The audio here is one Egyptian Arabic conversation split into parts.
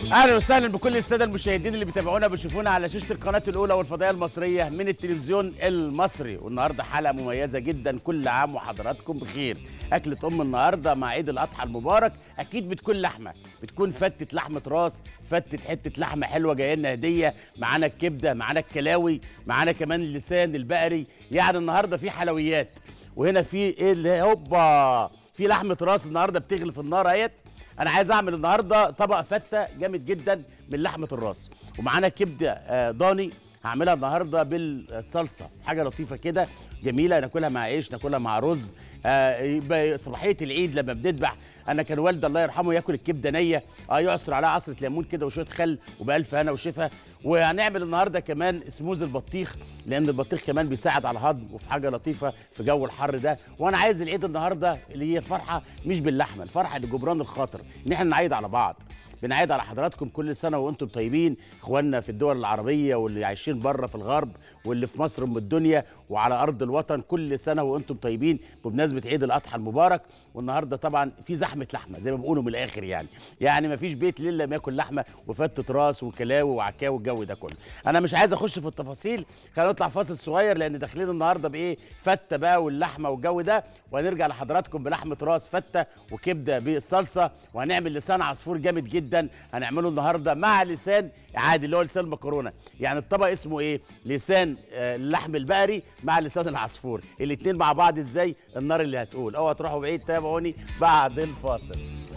اهلا وسهلا بكل الساده المشاهدين اللي بيتابعونا بيشوفونا على شاشه القناه الاولى والفضائيه المصريه من التلفزيون المصري والنهارده حلقه مميزه جدا كل عام وحضراتكم بخير اكله ام النهارده مع عيد الاضحى المبارك اكيد بتكون لحمه بتكون فتة لحمه راس فتة حته لحمه حلوه جايه لنا هديه معانا الكبده معانا الكلاوي معانا كمان اللسان البقري يعني النهارده في حلويات وهنا في ايه اللي هوبا في لحمه راس النهارده بتغلي في النار اهيت انا عايز اعمل النهارده طبق فته جامد جدا من لحمه الراس ومعانا كبده آه، ضاني هعملها النهارده بالصلصه حاجه لطيفه كده جميله ناكلها مع عيش ناكلها مع رز آه يبقى صباحيه العيد لما بنذبح انا كان والدي الله يرحمه ياكل الكبده نيه اه يعصر عليها عصره ليمون كده وشويه خل وبالف هنا وشفا وهنعمل النهارده كمان سموز البطيخ لان البطيخ كمان بيساعد على الهضم وفي حاجه لطيفه في جو الحر ده وانا عايز العيد النهارده اللي هي الفرحه مش باللحمه الفرحه لجبران الخاطر ان احنا نعيد على بعض بنعيد على حضراتكم كل سنه وانتم طيبين اخواننا في الدول العربيه واللي عايشين بره في الغرب واللي في مصر ام الدنيا وعلى ارض الوطن كل سنه وانتم طيبين بمناسبه عيد الاضحى المبارك والنهارده طبعا في زحمه لحمه زي ما بيقولوا من الاخر يعني يعني ما فيش بيت ليله ما ياكل لحمه وفتة راس وكلاوي وعكاوي والجو ده كله انا مش عايز اخش في التفاصيل خلينا نطلع فاصل صغير لان داخلين النهارده بايه فته بقى واللحمه والجو ده وهنرجع لحضراتكم بلحمه راس فته وكبده بالصلصه وهنعمل لسان عصفور جامد جدا هنعمله النهارده مع لسان عادي اللي هو لسان المكرونه يعني الطبق اسمه ايه لسان آه، اللحم البقري مع لسان العصفور الاثنين مع بعض ازاي النار اللي هتقول اوعى تروحوا بعيد تابعوني بعد الفاصل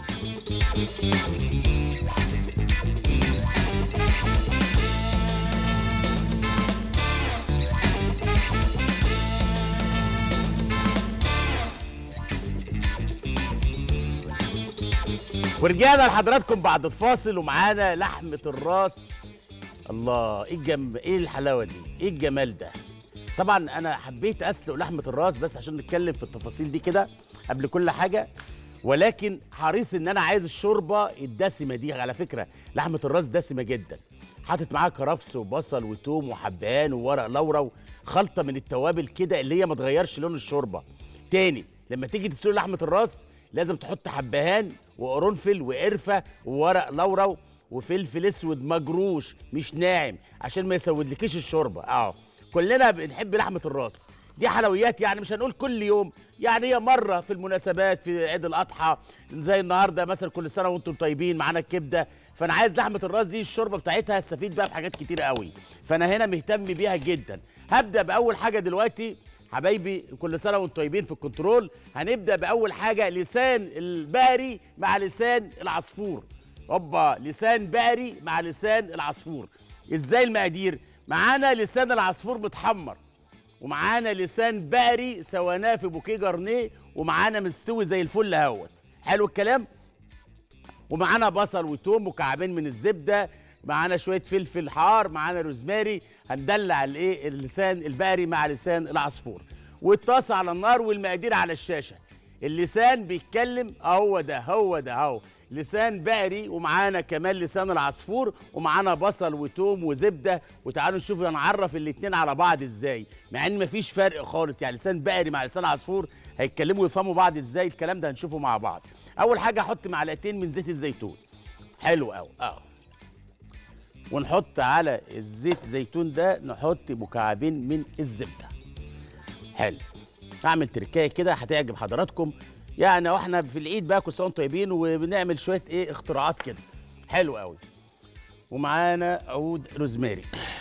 ورجعنا لحضراتكم بعد الفاصل ومعانا لحمة الراس الله ايه الجم ايه الحلاوة دي ايه الجمال ده طبعا انا حبيت اسلق لحمة الراس بس عشان نتكلم في التفاصيل دي كده قبل كل حاجة ولكن حريص ان انا عايز الشوربة الدسمة دي على فكرة لحمة الراس دسمة جدا حاطط معاها كرفس وبصل وتوم وحبهان وورق لورا خلطة من التوابل كده اللي هي ما تغيرش لون الشوربة تاني لما تيجي تسلق لحمة الراس لازم تحط حبهان وقرنفل وقرفه وورق لورا وفلفل اسود مجروش مش ناعم عشان ما يسودلكيش الشوربه اه كلنا بنحب لحمه الراس دي حلويات يعني مش هنقول كل يوم يعني هي مره في المناسبات في عيد الاضحى زي النهارده مثلا كل سنه وانتم طيبين معانا الكبده فانا عايز لحمه الراس دي الشوربه بتاعتها استفيد بقى في حاجات كتير قوي فانا هنا مهتم بيها جدا هبدا باول حاجه دلوقتي حبايبي كل سنه وانتم طيبين في الكنترول هنبدا باول حاجه لسان البقري مع لسان العصفور اوبا لسان بقري مع لسان العصفور ازاي المقادير معانا لسان العصفور متحمر ومعانا لسان بقري سويناه في بوكيه جرنيه ومعانا مستوي زي الفل اهوت حلو الكلام ومعانا بصل وتوم وكعبين من الزبده معانا شويه فلفل حار معانا روزماري هندلع الايه اللسان البقري مع لسان العصفور والطاسه على النار والمقادير على الشاشه اللسان بيتكلم اهو ده هو ده اهو لسان بقري ومعانا كمان لسان العصفور ومعانا بصل وتوم وزبده وتعالوا نشوف نعرف الاتنين على بعض ازاي مع ان مفيش فرق خالص يعني لسان بقري مع لسان عصفور هيتكلموا ويفهموا بعض ازاي الكلام ده هنشوفه مع بعض اول حاجه احط معلقتين من زيت الزيتون حلو قوي اه ونحط على الزيت الزيتون ده نحط مكعبين من الزبده حلو هعمل تركايه كده هتعجب حضراتكم يعني واحنا في العيد بقى كل سنه وانتم طيبين وبنعمل شويه ايه اختراعات كده حلو قوي ومعانا عود روزماري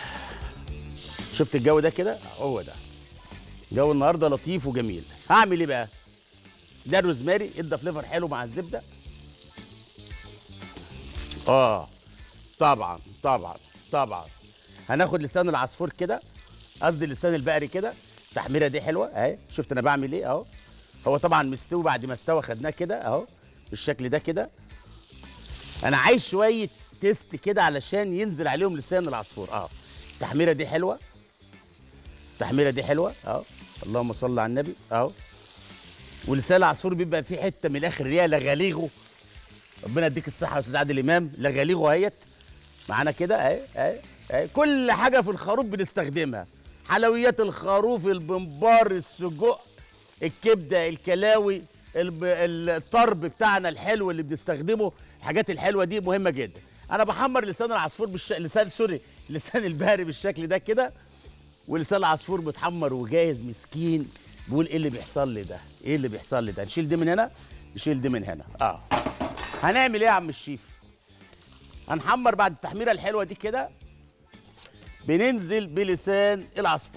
شفت الجو ده كده هو ده جو النهارده لطيف وجميل هعمل ايه بقى ده الروزماري ادى فليفر حلو مع الزبده اه طبعا طبعا طبعا هناخد لسان العصفور كده قصدي لسان البقري كده التحميره دي حلوه اهي شفت انا بعمل ايه اهو هو طبعا مستوي بعد ما استوى خدناه كده اهو بالشكل ده كده انا عايز شويه تيست كده علشان ينزل عليهم لسان العصفور اه التحميره دي حلوه التحميره دي حلوه اهو اللهم صل على النبي اهو ولسان العصفور بيبقى فيه حته من الاخر اللي هي لغاليغه ربنا يديك الصحه يا استاذ عادل امام لغاليغه اهيت معانا كده اهي اهي اهي كل حاجه في الخروف بنستخدمها حلويات الخروف البمبار السجق الكبده الكلاوي الب- الطرب بتاعنا الحلو اللي بنستخدمه الحاجات الحلوه دي مهمه جدا انا بحمر لسان العصفور بالش... لسان سوري لسان البهري بالشكل ده كده ولسان العصفور متحمر وجاهز مسكين بيقول ايه اللي بيحصل لي ده ايه اللي بيحصل لي ده نشيل دي من هنا نشيل دي من هنا اه هنعمل ايه يا عم الشيف هنحمر بعد التحميره الحلوه دي كده بننزل بلسان العصفور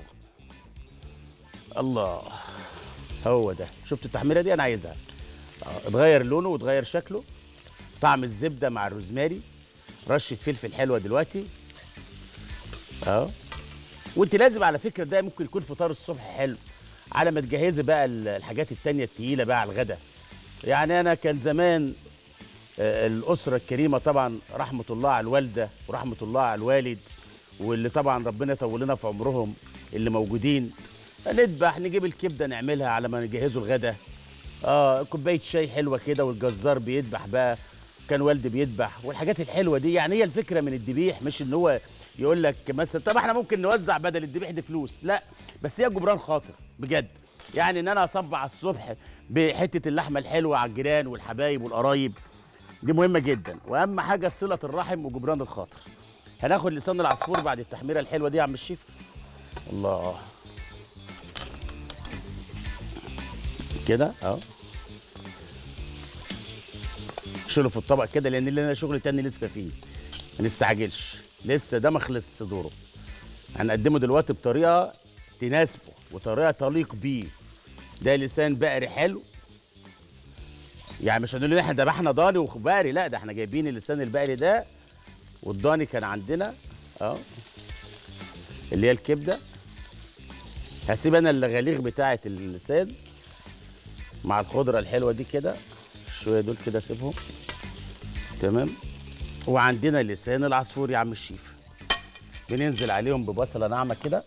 الله هو ده شفت التحميره دي انا عايزها آه، اتغير لونه واتغير شكله طعم الزبده مع الروزماري رشه فلفل حلوه دلوقتي اه وانت لازم على فكره ده ممكن يكون فطار الصبح حلو على ما تجهزي بقى ال- الحاجات التانية التقيله بقى على الغدا يعني انا كان زمان آه، الاسره الكريمه طبعا رحمه الله على الوالده ورحمه الله على الوالد واللي طبعا ربنا يطول لنا في عمرهم اللي موجودين نذبح نجيب الكبده نعملها على ما نجهزوا الغدا اه كوبايه شاي حلوه كده والجزار بيذبح بقى كان والدي بيذبح والحاجات الحلوه دي يعني هي الفكره من الذبيح مش ان هو يقول لك مثلا طب احنا ممكن نوزع بدل الذبيح دي فلوس لا بس هي جبران خاطر بجد يعني ان انا اصبع الصبح بحته اللحمه الحلوه على الجيران والحبايب والقرايب دي مهمه جدا واهم حاجه صله الرحم وجبران الخاطر هناخد لسان العصفور بعد التحميره الحلوه دي يا عم الشيف الله كده اه شيله في الطبق كده لان لنا شغل تاني لسه فيه ما نستعجلش لسه ده ما خلص صدوره هنقدمه دلوقتي بطريقه تناسبه وطريقه تليق بيه ده لسان بقري حلو يعني مش هنقول ان احنا ذبحنا ضاني وبقري لا ده احنا جايبين اللسان البقري ده والضاني كان عندنا اه اللي هي الكبده هسيب انا اللغاليغ بتاعه اللسان مع الخضره الحلوه دي كده شويه دول كده اسيبهم تمام وعندنا لسان العصفور يا عم الشيف بننزل عليهم ببصله ناعمه كده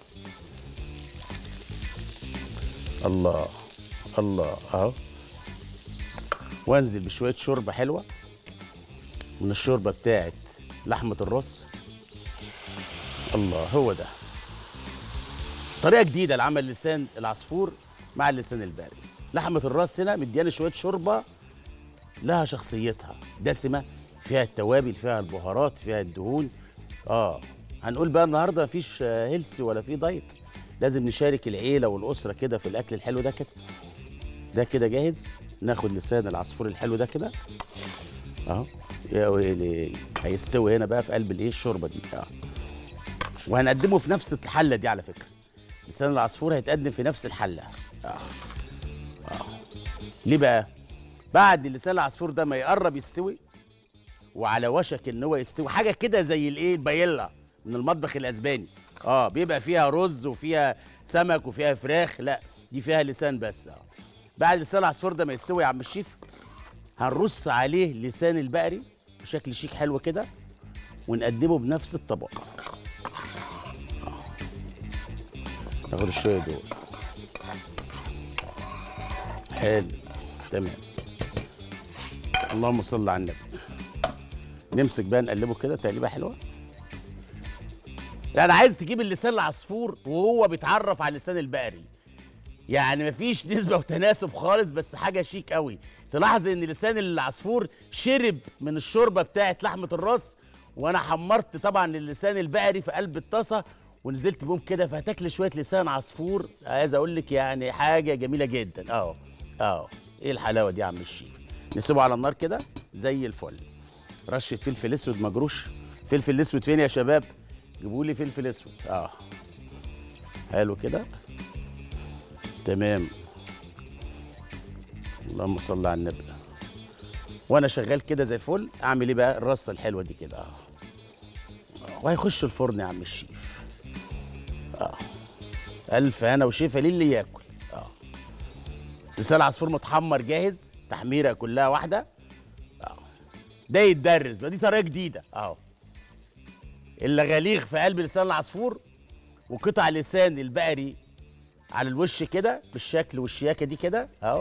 الله الله اهو وانزل بشويه شوربه حلوه من الشوربه بتاعت لحمه الرز الله هو ده طريقه جديده لعمل لسان العصفور مع اللسان الباري لحمه الراس هنا مدياني شويه شوربه لها شخصيتها دسمه فيها التوابل فيها البهارات فيها الدهون اه هنقول بقى النهارده مفيش آه، هيلثي ولا في دايت لازم نشارك العيله والاسره كده في الاكل الحلو ده كده ده كده جاهز ناخد لسان العصفور الحلو ده كده اهو يا ويلي هيستوي هنا بقى في قلب الايه الشوربه دي اه وهنقدمه في نفس الحله دي على فكره لسان العصفور هيتقدم في نفس الحله اه اه ليه بقى بعد لسان العصفور ده ما يقرب يستوي وعلى وشك ان هو يستوي حاجه كده زي الايه البايلا من المطبخ الاسباني اه بيبقى فيها رز وفيها سمك وفيها فراخ لا دي فيها لسان بس اه بعد لسان العصفور ده ما يستوي يا عم الشيف هنرص عليه لسان البقري بشكل شيك حلو كده ونقدمه بنفس الطبق آه. ناخد الشويه دول حلو تمام اللهم صل على النبي نمسك بقى نقلبه كده تقليبه حلوه يعني عايز تجيب اللسان العصفور وهو بيتعرف على اللسان البقري يعني مفيش نسبة وتناسب خالص بس حاجة شيك قوي تلاحظ ان لسان العصفور شرب من الشوربة بتاعت لحمة الراس وانا حمرت طبعا اللسان البقري في قلب الطاسة ونزلت بهم كده فهتاكل شوية لسان عصفور عايز اقول لك يعني حاجة جميلة جدا اهو اهو ايه الحلاوة دي يا عم الشيف نسيبه على النار كده زي الفل رشة فلفل اسود مجروش فلفل اسود فين يا شباب جيبوا لي فلفل اسود اه حلو كده تمام اللهم صل على النبي وانا شغال كده زي الفل اعمل ايه بقى الرصه الحلوه دي كده اه آه، وهيخش الفرن يا عم الشيف اه الف هنا وشفا ليه اللي ياكل اه لسان عصفور متحمر جاهز تحميره كلها واحده اه ده يتدرس بقى دي طريقه جديده اهو اللغاليغ في قلب لسان العصفور وقطع لسان البقري على الوش كده بالشكل والشياكه دي كده اهو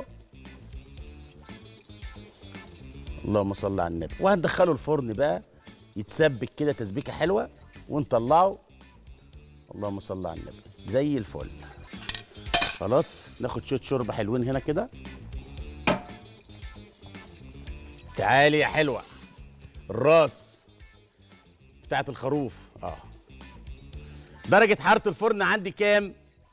اللهم صل على النبي وهندخله الفرن بقى يتسبك كده تسبيكه حلوه ونطلعه اللهم صل على النبي زي الفل خلاص ناخد شويه شوربه حلوين هنا كده تعالي يا حلوه الراس بتاعت الخروف اه درجة حرارة الفرن عندي كام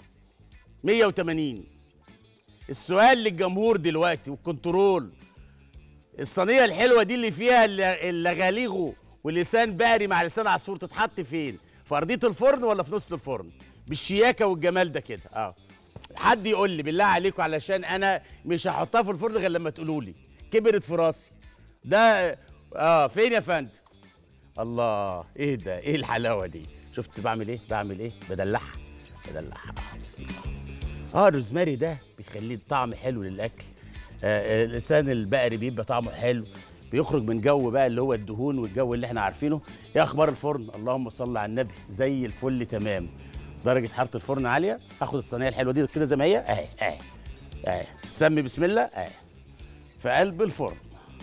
180 السؤال للجمهور دلوقتي والكنترول الصينية الحلوة دي اللي فيها الل- اللغاليغو ولسان بقري مع لسان عصفور تتحط فين في أرضية الفرن ولا في نص الفرن بالشياكة والجمال ده كده اه حد يقول لي بالله عليكم علشان انا مش هحطها في الفرن غير لما تقولوا لي كبرت في راسي ده اه فين يا فندم الله ايه ده ايه الحلاوه دي شفت بعمل ايه بعمل ايه بدلعها بدلعها اه الروزماري ده بيخليه طعم حلو للاكل آه آه، لسان البقري بيبقى طعمه حلو بيخرج من جو بقى اللي هو الدهون والجو اللي احنا عارفينه ايه اخبار الفرن اللهم صل على النبي زي الفل تمام درجه حراره الفرن عاليه اخد الصينيه الحلوه دي كده زي ما هي اهي اهي اهي سمي بسم الله اهي في قلب الفرن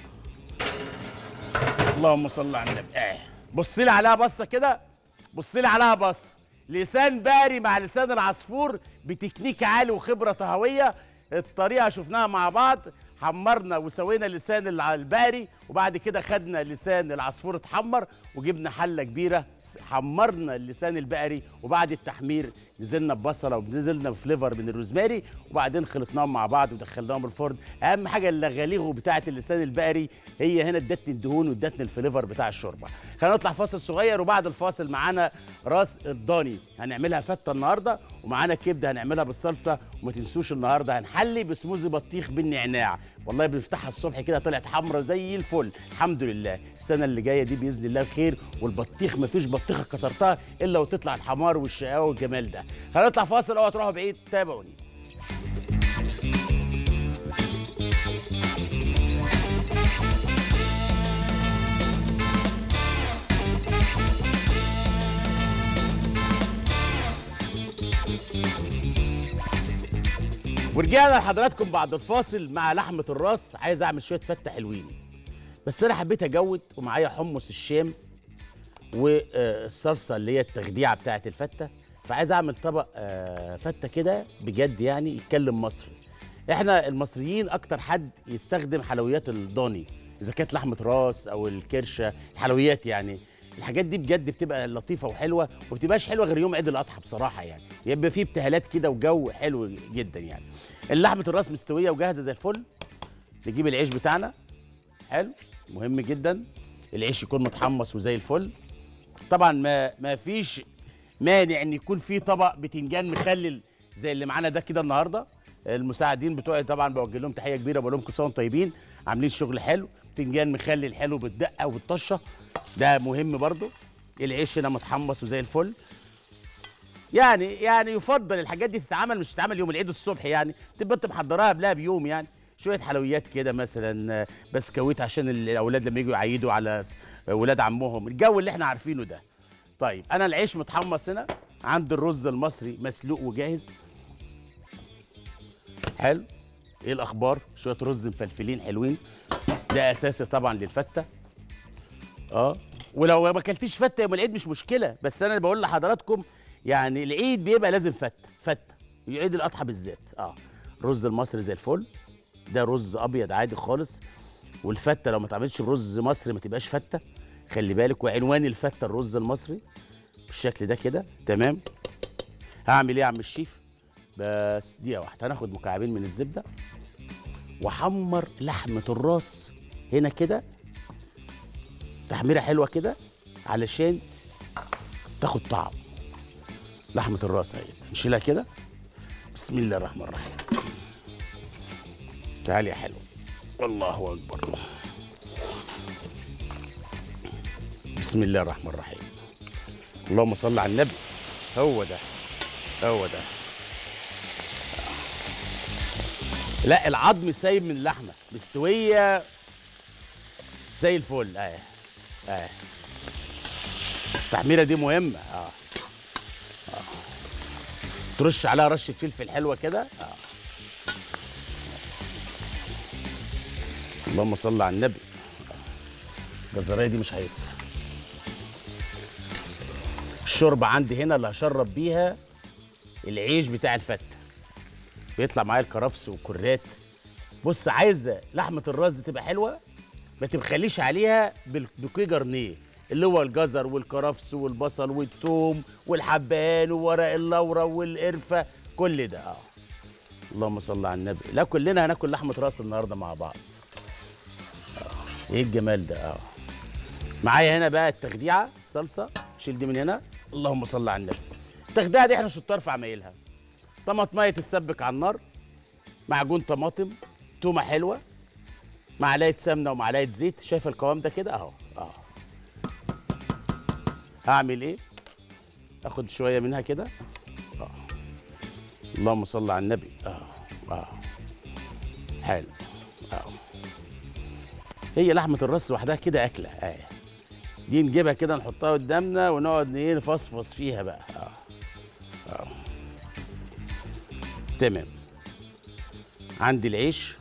اللهم صل على النبي اهي بص لي عليها بصه كده بص لي عليها بصه لسان باري مع لسان العصفور بتكنيك عالي وخبره طهويه الطريقه شفناها مع بعض حمرنا وسوينا لسان الع- الباري وبعد كده خدنا لسان العصفور اتحمر وجبنا حله كبيره س- حمرنا اللسان البقري وبعد التحمير نزلنا ببصله ونزلنا بفليفر من الروزماري وبعدين خلطناهم مع بعض ودخلناهم الفرن اهم حاجه اللغاليغو بتاعه اللسان البقري هي هنا ادتني الدهون وادتني الفليفر بتاع الشوربه خلينا نطلع فاصل صغير وبعد الفاصل معانا راس الضاني هنعملها فته النهارده ومعانا كبده هنعملها بالصلصه وما تنسوش النهارده هنحلي بسموزي بطيخ بالنعناع والله بنفتحها الصبح كده طلعت حمرا زي الفل الحمد لله السنه اللي جايه دي باذن الله خير والبطيخ ما فيش بطيخه كسرتها الا وتطلع الحمار والشقاوه والجمال ده هنطلع فاصل اوعى تروحوا بعيد تابعوني ورجعنا لحضراتكم بعد الفاصل مع لحمه الراس عايز اعمل شويه فته حلوين بس انا حبيت اجود ومعايا حمص الشام والصلصه اللي هي التخديعه بتاعه الفته فعايز اعمل طبق آه، فته كده بجد يعني يتكلم مصري احنا المصريين اكتر حد يستخدم حلويات الضاني اذا كانت لحمه راس او الكرشه الحلويات يعني الحاجات دي بجد بتبقى لطيفه وحلوه وما بتبقاش حلوه غير يوم عيد الاضحى بصراحه يعني يبقى فيه ابتهالات كده وجو حلو جدا يعني اللحمه الراس مستويه وجاهزه زي الفل نجيب العيش بتاعنا حلو مهم جدا العيش يكون متحمص وزي الفل طبعا ما ما فيش مانع ان يكون في طبق بتنجان مخلل زي اللي معانا ده كده النهارده المساعدين بتوعي طبعا بوجه لهم تحيه كبيره بقول لهم كل سنه وانتم طيبين عاملين شغل حلو بتنجان مخلل حلو بالدقه وبالطشه ده مهم برضو العيش هنا متحمص وزي الفل يعني يعني يفضل الحاجات دي تتعمل مش تتعمل يوم العيد الصبح يعني تبقى انت محضراها قبلها بيوم يعني شويه حلويات كده مثلا آه، بسكويت عشان الاولاد لما يجوا يعيدوا على س- ولاد عمهم الجو اللي احنا عارفينه ده طيب انا العيش متحمص هنا عند الرز المصري مسلوق وجاهز حلو ايه الاخبار شويه رز مفلفلين حلوين ده اساسي طبعا للفته اه ولو ما اكلتيش فته يوم العيد مش مشكله بس انا بقول لحضراتكم يعني العيد بيبقى لازم فته فته عيد الاضحى بالذات اه رز المصري زي الفل ده رز ابيض عادي خالص والفته لو ما اتعملتش برز مصري ما تبقاش فته خلي بالك وعنوان الفته الرز المصري بالشكل ده كده تمام هعمل ايه يا عم الشيف بس دقيقه واحده هناخد مكعبين من الزبده واحمر لحمه الراس هنا كده تحميره حلوه كده علشان تاخد طعم لحمه الراس اهيت نشيلها كده بسم الله الرحمن الرحيم تعالي يا حلو الله اكبر بسم الله الرحمن الرحيم اللهم صل على النبي هو ده هو ده لا العظم سايب من اللحمه مستويه زي الفل اه اه التحميره دي مهمه اه اه ترش عليها رشه فلفل حلوه كده اه اللهم صل على النبي الجزريه دي مش هيسر الشوربه عندي هنا اللي هشرب بيها العيش بتاع الفته بيطلع معايا الكرفس والكرات بص عايزه لحمه الراس دي تبقى حلوه ما تبخليش عليها بال- بكوي جرنيه اللي هو الجزر والكرفس والبصل والثوم والحبان وورق اللورة والقرفة كل ده اه اللهم صل على النبي لا كلنا هناكل لحمة راس النهارده مع بعض آه. ايه الجمال ده اه معايا هنا بقى التخديعة الصلصة شيل دي من هنا اللهم صل على النبي التخديعة دي احنا شطار في عمايلها طماطمية تتسبك على النار معجون طماطم تومة حلوة معلقة سمنة ومعلقة زيت شايف القوام ده كده اهو اهو هعمل ايه اخد شوية منها كده اه اللهم صل على النبي اه اه حلو اه هي لحمة الراس لوحدها كده أكلة اه دي نجيبها كده نحطها قدامنا ونقعد ايه نفصفص فيها بقى اه اه تمام عندي العيش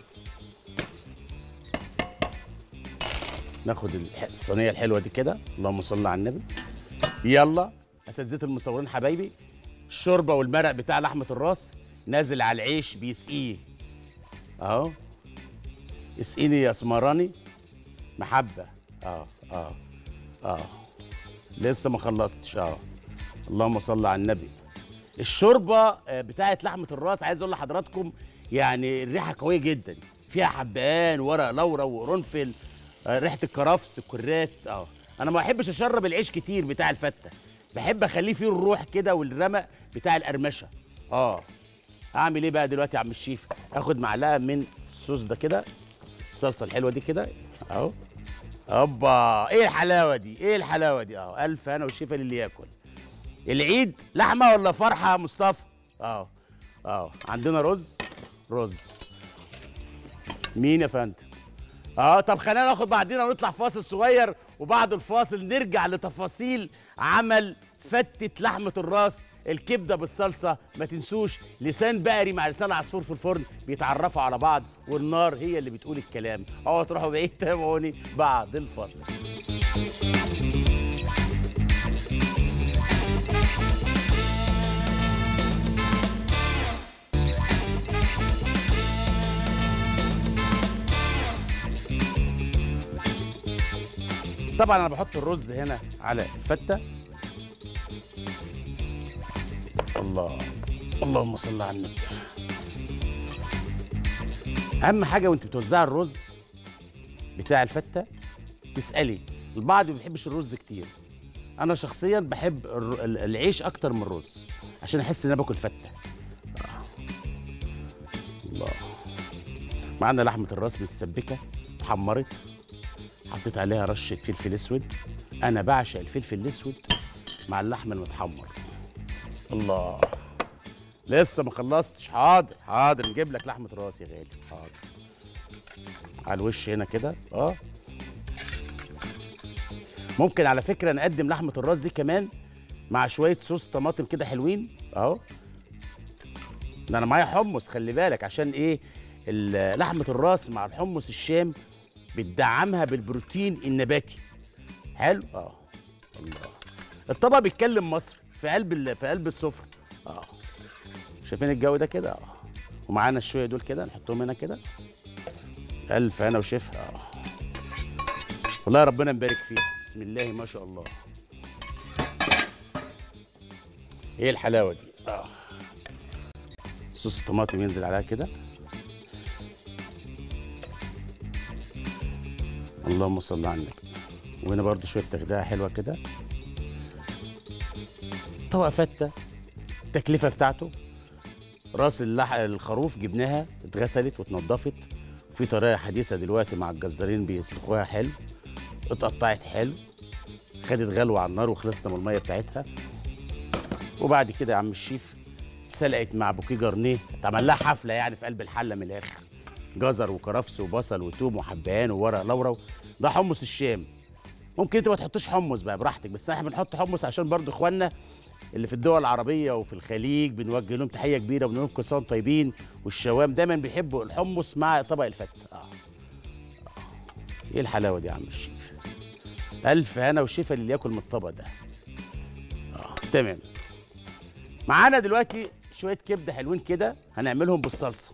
ناخد الح- الصينيه الحلوه دي كده اللهم صل على النبي يلا اساتذه المصورين حبايبي الشوربه والمرق بتاع لحمه الراس نازل على العيش بيسقيه اهو اسقيني يا اسمراني محبه اه اه اه لسه ما خلصتش اه اللهم صل على النبي الشوربه آه، بتاعت لحمه الراس عايز اقول لحضراتكم يعني الريحه قويه جدا فيها حبهان ورق لورا وقرنفل آه، ريحه الكرفس الكرات اه انا ما بحبش اشرب العيش كتير بتاع الفته بحب اخليه فيه الروح كده والرمق بتاع القرمشه اه اعمل ايه بقى دلوقتي يا عم الشيف اخد معلقه من الصوص ده كده الصلصه الحلوه دي كده اهو اوبا ايه الحلاوه دي ايه الحلاوه دي اهو الف انا والشيفه للي ياكل العيد لحمه ولا فرحه يا مصطفى اه اه عندنا رز رز مين يا فندم اه طب خلينا ناخد بعدين ونطلع فاصل صغير وبعد الفاصل نرجع لتفاصيل عمل فتة لحمة الراس الكبدة بالصلصة ما تنسوش لسان بقري مع لسان عصفور في الفرن بيتعرفوا على بعض والنار هي اللي بتقول الكلام اوعوا تروحوا بعيد تابعوني بعد الفاصل طبعا انا بحط الرز هنا على الفته الله اللهم صل على النبي اهم حاجه وانت بتوزعي الرز بتاع الفته تسالي البعض ما بيحبش الرز كتير انا شخصيا بحب الر- ال- العيش اكتر من الرز عشان احس ان انا باكل فته آه. الله معانا لحمه الراس متسبكه اتحمرت حطيت عليها رشه فلفل اسود انا بعشق الفلفل الاسود مع اللحم المتحمر الله لسه ما خلصتش حاضر حاضر نجيب لك لحمه راس يا غالي حاضر على الوش هنا كده اه ممكن على فكره نقدم لحمه الراس دي كمان مع شويه صوص طماطم كده حلوين اهو ده انا معايا حمص خلي بالك عشان ايه ال- لحمه الراس مع الحمص الشام بتدعمها بالبروتين النباتي حلو اه الله الطبق بيتكلم مصر في قلب ال- في قلب السفره اه شايفين الجو ده كده اه ومعانا الشويه دول كده نحطهم هنا كده الف هنا وشفا اه والله ربنا مبارك فيها بسم الله ما شاء الله ايه الحلاوه دي اه صوص الطماطم ينزل عليها كده اللهم صل على النبي وهنا برضو شويه تغذيه حلوه كده طبق فته التكلفه بتاعته راس اللح... الخروف جبناها اتغسلت واتنضفت وفي طريقه حديثه دلوقتي مع الجزارين بيسلخوها حلو اتقطعت حلو خدت غلوه على النار وخلصنا من الميه بتاعتها وبعد كده يا عم الشيف اتسلقت مع بوكيه جرنيه اتعمل لها حفله يعني في قلب الحله من الاخر جزر وكرفس وبصل وتوم وحبهان وورق لورا ده حمص الشام ممكن انت ما تحطش حمص بقى براحتك بس احنا بنحط حمص عشان برضو اخواننا اللي في الدول العربيه وفي الخليج بنوجه لهم تحيه كبيره وبنقول لهم كل سنه وانتم طيبين والشوام دايما بيحبوا الحمص مع طبق الفته آه. آه. ايه الحلاوه دي يا عم الشيف الف هنا وشفا اللي ياكل من الطبق ده اه تمام معانا دلوقتي شويه كبده حلوين كده هنعملهم بالصلصه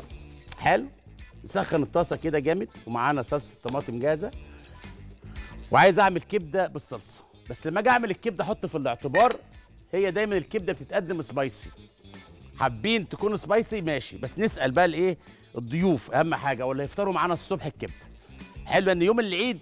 حلو نسخن الطاسه كده جامد ومعانا صلصه طماطم جاهزه وعايز اعمل كبده بالصلصه بس لما اجي اعمل الكبده احط في الاعتبار هي دايما الكبده بتتقدم سبايسي حابين تكون سبايسي ماشي بس نسال بقى الايه الضيوف اهم حاجه ولا يفطروا معانا الصبح الكبده حلو ان يوم العيد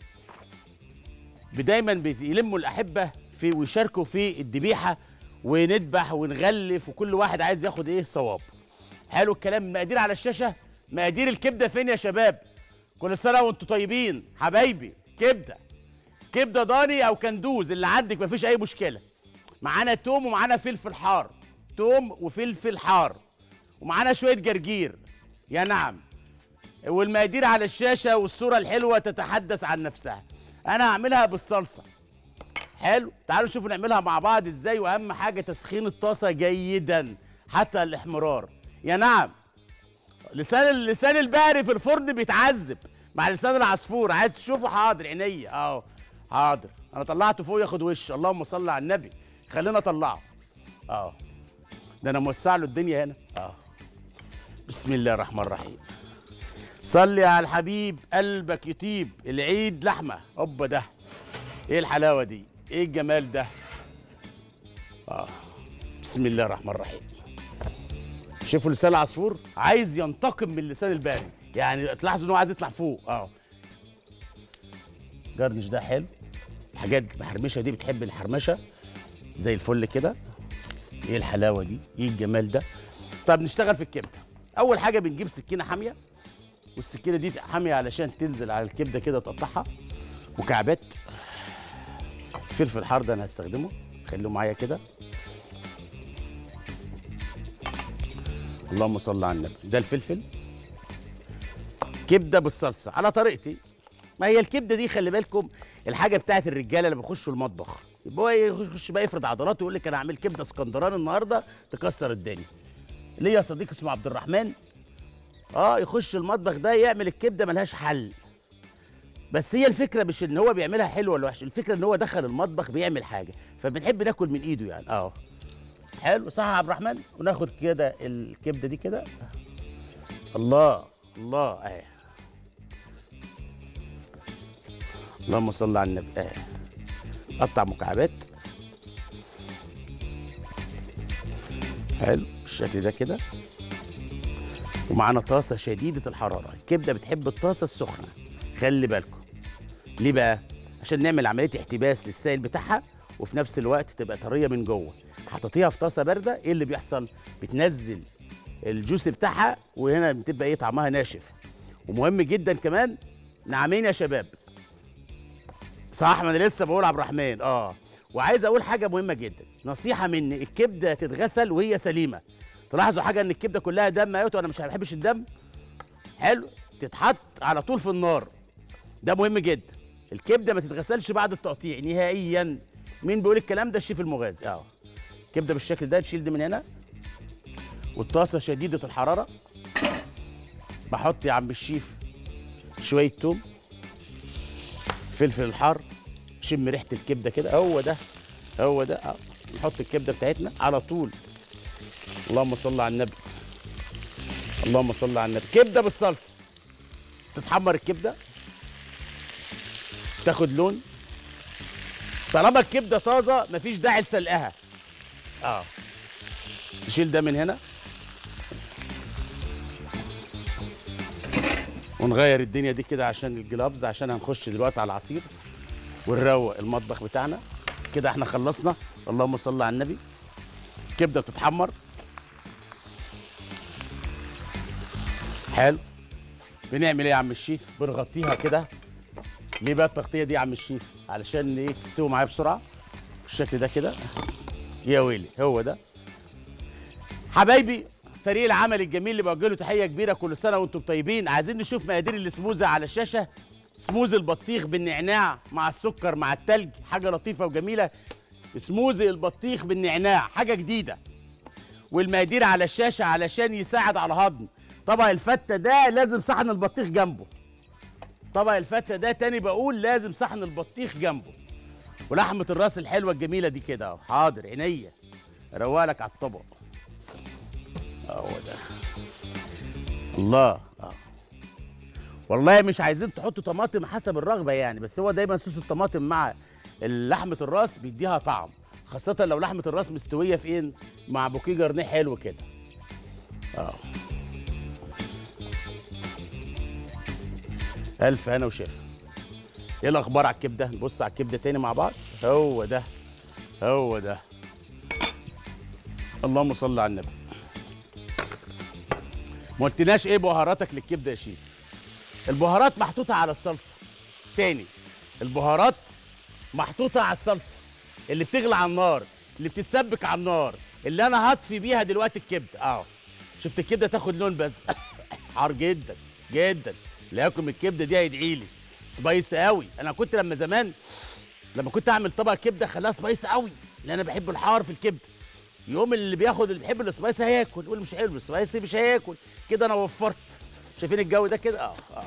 دايما بيلموا الاحبه في ويشاركوا في الذبيحه ونذبح ونغلف وكل واحد عايز ياخد ايه صواب حلو الكلام مقادير على الشاشه مقادير الكبده فين يا شباب كل سنه وانتم طيبين حبايبي كبده كبده ضاني او كندوز اللي عندك مفيش اي مشكله معانا توم ومعانا فلفل حار توم وفلفل حار ومعانا شويه جرجير يا نعم والمقادير على الشاشه والصوره الحلوه تتحدث عن نفسها انا هعملها بالصلصه حلو تعالوا نشوف نعملها مع بعض ازاي واهم حاجه تسخين الطاسه جيدا حتى الاحمرار يا نعم لسان اللسان البقري في الفرن بيتعذب مع لسان العصفور عايز تشوفه حاضر عينيا اهو حاضر انا طلعته فوق ياخد وش اللهم صل على النبي خلينا اطلعه اه ده انا موسع له الدنيا هنا اه بسم الله الرحمن الرحيم صلي على الحبيب قلبك يطيب العيد لحمه هوبا ده ايه الحلاوه دي ايه الجمال ده اه بسم الله الرحمن الرحيم شوفوا لسان العصفور عايز ينتقم من لسان الباري يعني تلاحظوا ان هو عايز يطلع فوق اه جرنش ده حلو الحاجات المحرمشه دي بتحب الحرمشه زي الفل كده ايه الحلاوه دي ايه الجمال ده طب نشتغل في الكبده اول حاجه بنجيب سكينه حاميه والسكينه دي حاميه علشان تنزل على الكبده كده تقطعها مكعبات الفلفل الحار ده انا هستخدمه خليه معايا كده اللهم صل على النبي ده الفلفل كبده بالصلصه على طريقتي ما هي الكبده دي خلي بالكم الحاجه بتاعت الرجاله اللي بيخشوا المطبخ يبقى هو يخش بقى يفرد عضلاته ويقول لك انا هعمل كبده اسكندراني النهارده تكسر الدنيا ليا صديق اسمه عبد الرحمن اه يخش المطبخ ده يعمل الكبده ملهاش حل بس هي الفكره مش ان هو بيعملها حلو ولا وحش الفكره ان هو دخل المطبخ بيعمل حاجه فبنحب ناكل من ايده يعني اه حلو صح يا عبد الرحمن وناخد كده الكبده دي كده الله الله اهي اللهم صل على النبي اهي قطع مكعبات حلو بالشكل ده كده ومعانا طاسه شديده الحراره الكبده بتحب الطاسه السخنه خلي بالكم ليه بقى عشان نعمل عمليه احتباس للسائل بتاعها وفي نفس الوقت تبقى طريه من جوه حطيتيها في طاسه بارده ايه اللي بيحصل بتنزل الجوس بتاعها وهنا بتبقى ايه طعمها ناشف ومهم جدا كمان نعمين يا شباب صح ما انا لسه بقول عبد الرحمن اه وعايز اقول حاجه مهمه جدا نصيحه مني الكبده تتغسل وهي سليمه تلاحظوا حاجه ان الكبده كلها دم ايوه وانا مش ما بحبش الدم حلو تتحط على طول في النار ده مهم جدا الكبده ما تتغسلش بعد التقطيع نهائيا مين بيقول الكلام ده الشيف المغازي اه كبده بالشكل ده نشيل دي من هنا والطاسه شديده الحراره بحط يا عم الشيف شويه توم فلفل الحار شم ريحه الكبده كده هو ده هو ده اه نحط الكبده بتاعتنا على طول اللهم صل على النبي اللهم صل على النبي كبده بالصلصه تتحمر الكبده تاخد لون طالما الكبده طازه مفيش داعي لسلقها اه نشيل ده من هنا ونغير الدنيا دي كده عشان الجلافز عشان هنخش دلوقتي على العصير ونروق المطبخ بتاعنا كده احنا خلصنا اللهم صل على النبي كبده بتتحمر حلو بنعمل ايه يا عم الشيف بنغطيها كده ليه بقى التغطيه دي يا عم الشيف علشان ايه تستوي معايا بسرعه بالشكل ده كده يا ويلي هو ده حبايبي فريق العمل الجميل اللي بوجه له تحيه كبيره كل سنه وانتم طيبين عايزين نشوف مقادير السموزه على الشاشه سموز البطيخ بالنعناع مع السكر مع التلج حاجه لطيفه وجميله سموزي البطيخ بالنعناع حاجه جديده والمقادير على الشاشه علشان يساعد على الهضم طبق الفته ده لازم صحن البطيخ جنبه طبق الفته ده تاني بقول لازم صحن البطيخ جنبه ولحمه الراس الحلوه الجميله دي كده اهو حاضر عينيا روالك على الطبق اهو ده الله اه والله مش عايزين تحطوا طماطم حسب الرغبه يعني بس هو دايما صوص الطماطم مع لحمه الراس بيديها طعم خاصه لو لحمه الراس مستويه في ايه مع بوكيه جرنيه حلو كده اه الف هنا وشفا ايه الاخبار على الكبده نبص على الكبده تاني مع بعض هو ده هو ده اللهم صل على النبي ما قلتناش ايه بهاراتك للكبده يا شيف البهارات محطوطه على الصلصه تاني البهارات محطوطه على الصلصه اللي بتغلي على النار اللي بتتسبك على النار اللي انا هطفي بيها دلوقتي الكبده اه شفت الكبده تاخد لون بس حار جدا جدا اللي ياكل من الكبده دي هيدعي لي سبايس قوي انا كنت لما زمان لما كنت اعمل طبق كبده خلاها سبايس قوي لان انا بحب الحار في الكبده يوم اللي بياخد اللي بيحب السبايسي هياكل يقول مش حلو السبايسي مش هياكل كده انا وفرت شايفين الجو ده كده اه اه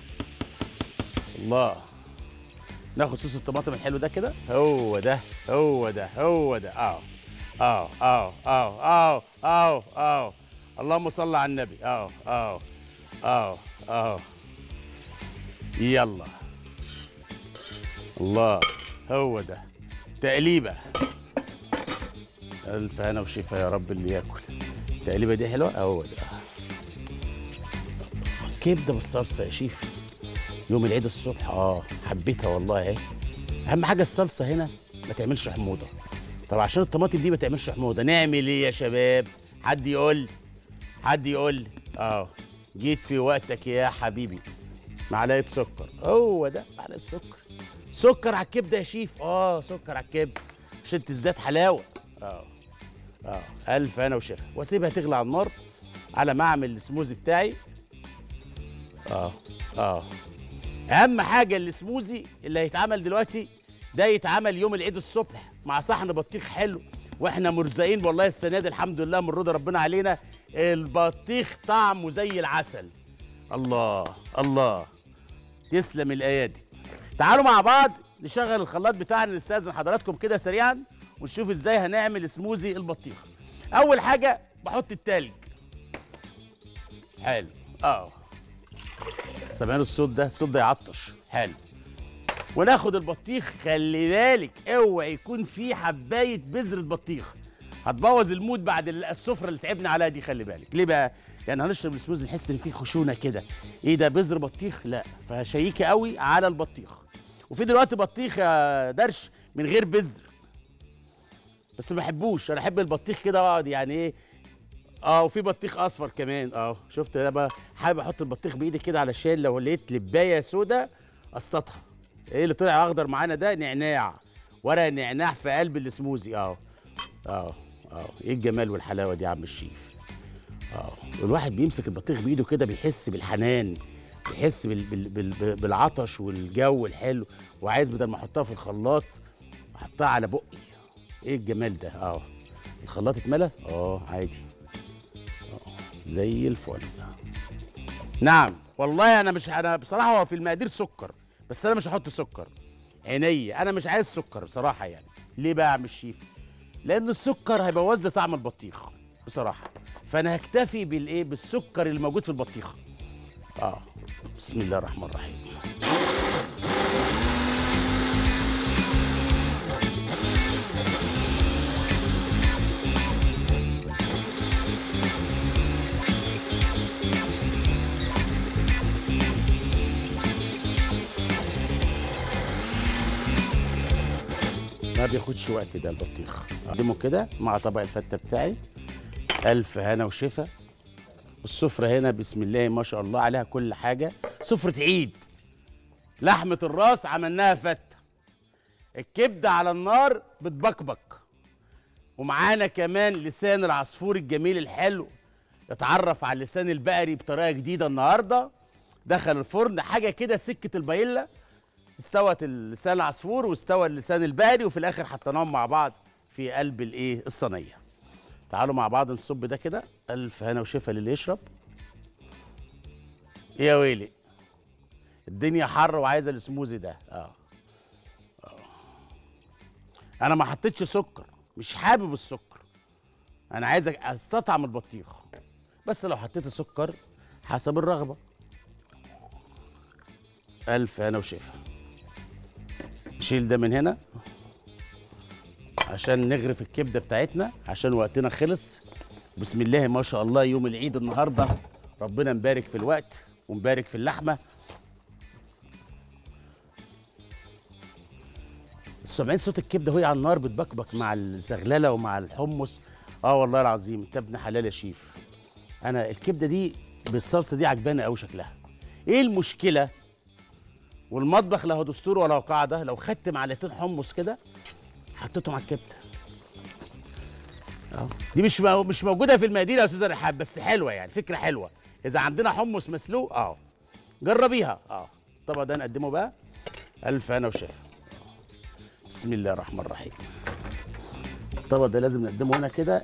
الله ناخد صوص الطماطم الحلو ده كده هو ده هو ده هو ده اه اه اه اه اه اه اه اللهم صل على النبي اه اه اه اه يلا الله هو ده تقليبه الف هنا وشفا يا رب اللي ياكل التقليبه دي حلوه اهو ده كبده بالصلصه يا شيف يوم العيد الصبح اه حبيتها والله اهي اهم حاجه الصلصه هنا ما تعملش حموضه طب عشان الطماطم دي ما تعملش حموضه نعمل ايه يا شباب حد يقول لي حد يقول لي اه جيت في وقتك يا حبيبي معلقه سكر هو ده معلقه سكر سكر على الكبده يا شيف اه سكر على الكبده عشان تزداد حلاوه اه اه الف انا وشفا واسيبها تغلي على النار على ما اعمل السموزي بتاعي اه اه اهم حاجه السموزي اللي هيتعمل دلوقتي ده يتعمل يوم العيد الصبح مع صحن بطيخ حلو واحنا مرزقين والله السنه دي الحمد لله من رضا ربنا علينا البطيخ طعمه زي العسل الله الله تسلم الايادي تعالوا مع بعض نشغل الخلاط بتاعنا نستاذن حضراتكم كده سريعا ونشوف ازاي هنعمل سموزي البطيخ اول حاجه بحط التلج حلو اه سامعين الصوت ده الصوت ده يعطش حلو وناخد البطيخ خلي بالك اوعى يكون في حبايه بذره بطيخ هتبوظ المود بعد السفره اللي تعبنا عليها دي خلي بالك ليه بقى يعني هنشرب السموزي نحس ان فيه خشونه كده ايه ده بذر بطيخ لا فشيكه قوي على البطيخ وفي دلوقتي بطيخ يا درش من غير بذر بس ما بحبوش انا احب البطيخ كده واقعد يعني ايه اه وفي بطيخ اصفر كمان اه شفت انا بقى حابب احط البطيخ بايدي كده علشان لو لقيت لبايه سودا اسطتها ايه اللي طلع اخضر معانا ده نعناع ورق نعناع في قلب السموزي اه اه اه ايه الجمال والحلاوه دي يا عم الشيف اه الواحد بيمسك البطيخ بايده كده بيحس بالحنان بيحس بال بال بال بالعطش والجو الحلو وعايز بدل ما احطها في الخلاط احطها على بقي ايه الجمال ده اه الخلاط اتملى اه عادي آه. زي الفل نعم والله انا مش انا بصراحه هو في المقادير سكر بس انا مش هحط سكر عينيا انا مش عايز سكر بصراحه يعني ليه بقى يا عم الشيف لان السكر هيبوظ لي طعم البطيخ بصراحه فانا هكتفي بالايه بالسكر اللي موجود في البطيخ اه بسم الله الرحمن الرحيم ما بياخدش وقت ده البطيخ اقدمه كده مع طبق الفته بتاعي الف هنا وشفا السفرة هنا بسم الله ما شاء الله عليها كل حاجة سفرة عيد لحمة الراس عملناها فتة الكبدة على النار بتبكبك ومعانا كمان لسان العصفور الجميل الحلو اتعرف على اللسان البقري بطريقة جديدة النهاردة دخل الفرن حاجة كده سكة البايلا استوت اللسان العصفور واستوى اللسان البقري وفي الاخر حطيناهم مع بعض في قلب الايه الصينيه تعالوا مع بعض نصب ده كده الف هنا وشفا للي يشرب ايه يا ويلي الدنيا حر وعايزه السموزي ده اه آه. انا ما حطيتش سكر مش حابب السكر انا عايز استطعم البطيخ بس لو حطيت سكر حسب الرغبه الف انا وشفا نشيل ده من هنا عشان نغرف الكبده بتاعتنا عشان وقتنا خلص بسم الله ما شاء الله يوم العيد النهارده ربنا مبارك في الوقت ومبارك في اللحمه سامعين صوت الكبده وهي على النار بتبكبك مع الزغلله ومع الحمص اه والله العظيم انت ابن حلال يا شيف انا الكبده دي بالصلصه دي عجباني قوي شكلها ايه المشكله والمطبخ لا هو دستور ولا هو قاعده لو خدت معلقتين حمص كده حطيتهم على الكبده اه دي مش مو- مش موجوده في المقادير يا استاذه رحاب بس حلوه يعني فكره حلوه اذا عندنا حمص مسلوق اه جربيها اه الطبق ده نقدمه بقى الف انا وشفا بسم الله الرحمن الرحيم الطبق ده لازم نقدمه هنا كده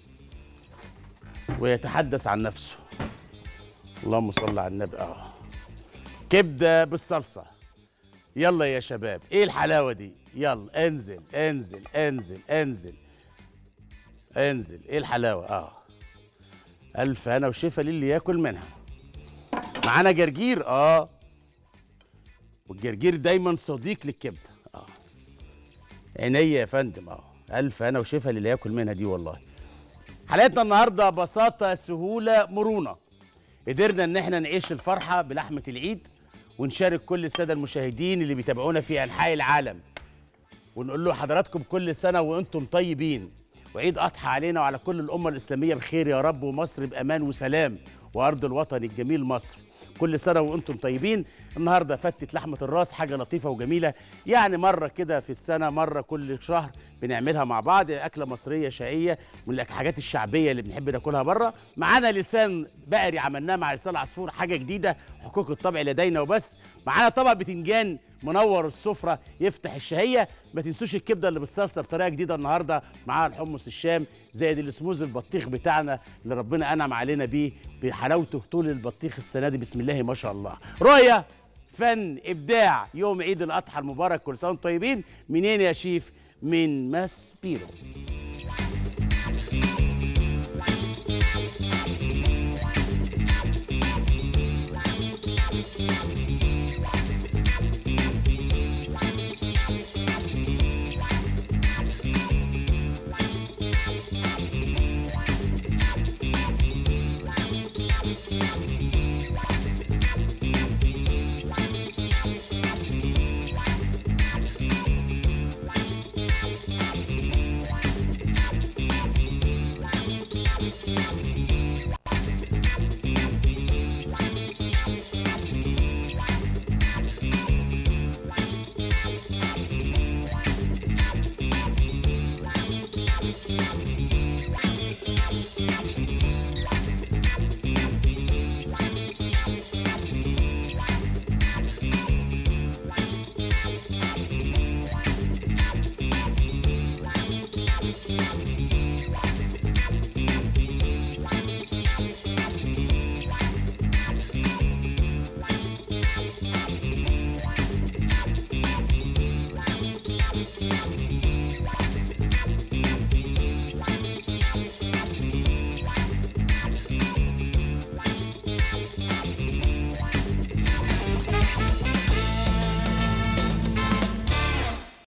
ويتحدث عن نفسه اللهم صل على النبي اه كبده بالصلصه يلا يا شباب ايه الحلاوه دي يلا انزل انزل انزل انزل انزل ايه الحلاوه اه الف هنا وشفا للي ياكل منها معانا جرجير اه والجرجير دايما صديق للكبده اه عينيا يا فندم اه الف هنا وشفا للي ياكل منها دي والله حلقتنا النهارده بساطه سهوله مرونه قدرنا ان احنا نعيش الفرحه بلحمه العيد ونشارك كل الساده المشاهدين اللي بيتابعونا في انحاء العالم ونقول له حضراتكم كل سنه وانتم طيبين وعيد اضحى علينا وعلى كل الامه الاسلاميه بخير يا رب ومصر بامان وسلام وارض الوطن الجميل مصر كل سنه وانتم طيبين النهارده فتت لحمه الراس حاجه لطيفه وجميله يعني مره كده في السنه مره كل شهر بنعملها مع بعض اكله مصريه شقيه من الحاجات الشعبيه اللي بنحب ناكلها بره معانا لسان بقري عملناه مع لسان عصفور حاجه جديده حقوق الطبع لدينا وبس معانا طبق بتنجان منور السفره يفتح الشهيه ما تنسوش الكبده اللي بالصلصه بطريقه جديده النهارده معاها الحمص الشام زائد السموز البطيخ بتاعنا اللي ربنا انعم علينا بيه بحلاوته طول البطيخ السنه دي بسم الله ما شاء الله رؤيه فن ابداع يوم عيد الاضحى المبارك كل سنه وانتم طيبين منين يا شيف من ماس بيرو